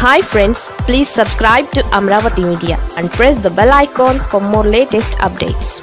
hi friends please subscribe to Amaravati media and press the bell icon for more latest updates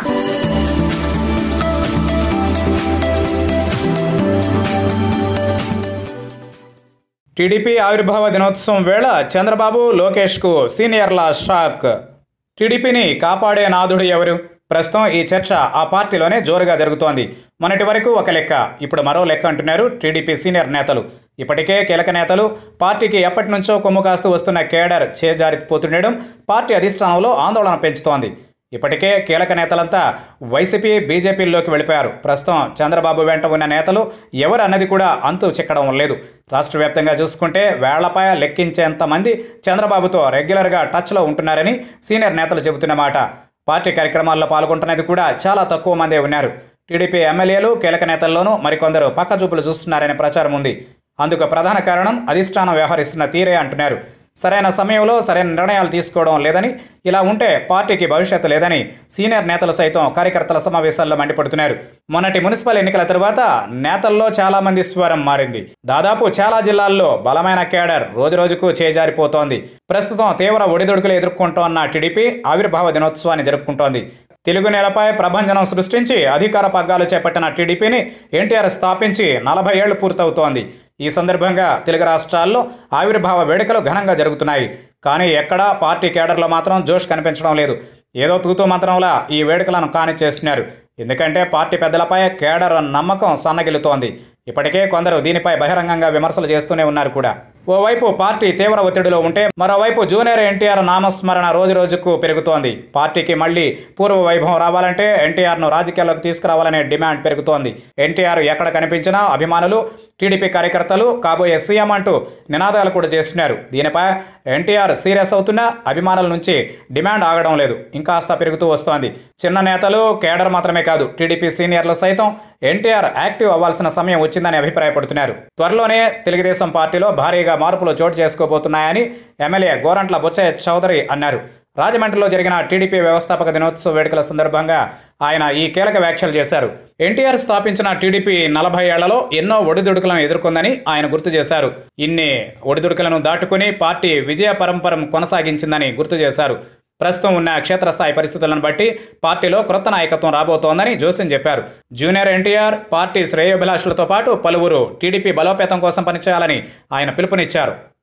TDP ఆవిర్భావ దినోత్సవం వేళ Chandrababu లోకేష్కు సీనియర్ల shock టీడీపీని కాపాడే నాథుడు ఎవరు ప్రస్తుతం ఈ చర్చ ఆ పార్టీలోనే జోరుగా జరుగుతోంది మొన్నటి వరకు ఒక లెక్క ఇప్పుడు మరో లెక్క అంటున్నారు టీడీపీ సీనియర్ నేతలు ఇప్పటికే కీలక నేతలు పార్టీకి ఎప్పటి నుంచో కొమ్ము కాస్తూ వస్తున్న కేడర్ చేజారిపోతుండడం పార్టీ అధిష్టానంలో ఆందోళన పెంచుతోంది ఇప్పటికే కీలక నేతలంతా వైసీపీ బీజేపీల్లోకి వెళ్ళిపోయారు ప్రస్తుతం చంద్రబాబు వెంట ఉన్న నేతలు ఎవరు అన్నది కూడా అంతు చిక్కడం లేదు రాష్ట్ర వ్యాప్తంగా చూసుకుంటే వేళ్లపై లెక్కించేంత మంది చంద్రబాబుతో రెగ్యులర్గా టచ్లో ఉంటున్నారని సీనియర్ నేతలు చెబుతున్న మాట పార్టీ కార్యక్రమాల్లో పాల్గొంటున్నది కూడా చాలా తక్కువ మందే ఉన్నారు టీడీపీ ఎమ్మెల్యేలు కీలక నేతల్లోనూ మరికొందరు పక్కచూపులు చూస్తున్నారనే ప్రచారం ఉంది అందుకు ప్రధాన కారణం అధిష్టానం వ్యవహరిస్తున్న తీరే అంటున్నారు సరైన సమయంలో సరైన నిర్ణయాలు తీసుకోవడం లేదని ఇలా ఉంటే పార్టీకి భవిష్యత్తు లేదని సీనియర్ నేతలు సైతం కార్యకర్తల సమావేశాల్లో మండిపడుతున్నారు మొన్నటి మున్సిపల్ ఎన్నికల తరువాత నేతల్లో చాలా మంది స్వరం మారింది దాదాపు చాలా జిల్లాల్లో బలమైన కేడర్ రోజురోజుకు చేజారిపోతోంది ప్రస్తుతం తీవ్ర ఒడిదుడుకులు ఎదుర్కొంటోన్న టీడీపీ ఆవిర్భావ దినోత్సవాన్ని జరుపుకుంటోంది తెలుగు నేలపై ప్రభంజనం సృష్టించి అధికార పగ్గాలు చేపట్టిన టీడీపీని ఎన్టీఆర్ స్థాపించి నలభై ఏళ్లు పూర్తవుతోంది ఈ సందర్భంగా తెలుగు రాష్ట్రాల్లో ఆవిర్భావ వేడుకలు ఘనంగా జరుగుతున్నాయి కానీ ఎక్కడా పార్టీ కేడర్లో మాత్రం జోష్ కనిపించడం లేదు ఏదో తూతూ మంత్రంలా ఈ వేడుకలను కాని చేస్తున్నారు ఎందుకంటే పార్టీ పెద్దలపై కేడర్ నమ్మకం సన్నగిల్లుతోంది ఇప్పటికే కొందరు దీనిపై బహిరంగంగా విమర్శలు చేస్తూనే ఉన్నారు కూడా ఓవైపు పార్టీ తీవ్ర ఒత్తిడిలో ఉంటే మరోవైపు జూనియర్ ఎన్టీఆర్ నామస్మరణ రోజు రోజుకు పెరుగుతోంది పార్టీకి మళ్లీ పూర్వ వైభవం రావాలంటే ఎన్టీఆర్ను రాజకీయాల్లోకి తీసుకురావాలనే డిమాండ్ పెరుగుతోంది ఎన్టీఆర్ ఎక్కడ కనిపించినా అభిమానులు టీడీపీ కార్యకర్తలు కాబోయే సీఎం అంటూ నినాదాలు కూడా చేస్తున్నారు దీనిపై ఎన్టీఆర్ సీరియస్ అవుతున్నా అభిమానుల నుంచి డిమాండ్ ఆగడం లేదు ఇంకాస్త పెరుగుతూ వస్తోంది చిన్న నేతలు కేడర్ మాత్రమే కాదు టీడీపీ సీనియర్లు సైతం ఎన్టీఆర్ యాక్టివ్ అవ్వాల్సిన సమయం వచ్చిందని అభిప్రాయపడుతున్నారు త్వరలోనే తెలుగుదేశం పార్టీలో భారీగా మార్పులు చోటు చేసుకోబోతున్నాయని ఎమ్మెల్యే గోరంట్ల బుచ్చయ్య చౌదరి అన్నారు రాజమండ్రిలో జరిగిన టీడీపీ వ్యవస్థాపక దినోత్సవ వేడుకల సందర్భంగా ఆయన ఈ కీలక వ్యాఖ్యలు చేశారు ఎన్టీఆర్ స్థాపించిన టీడీపీ నలభై ఏళ్లలో ఎన్నో ఒడిదుడుకులను ఎదుర్కొందని ఆయన గుర్తు చేశారు ఇన్ని ఒడిదుడుకులను దాటుకుని పార్టీ విజయ పరంపరం కొనసాగించిందని గుర్తు చేశారు ప్రస్తుతం ఉన్న క్షేత్రస్థాయి పరిస్థితులను బట్టి పార్టీలో క్రొత్త నాయకత్వం రాబోతోందని జోసిన్ చెప్పారు జూనియర్ ఎన్టీఆర్ పార్టీ శ్రేయోభిలాషులతో పాటు పలువురు టీడీపీ బలోపేతం కోసం పనిచేయాలని ఆయన పిలుపునిచ్చారు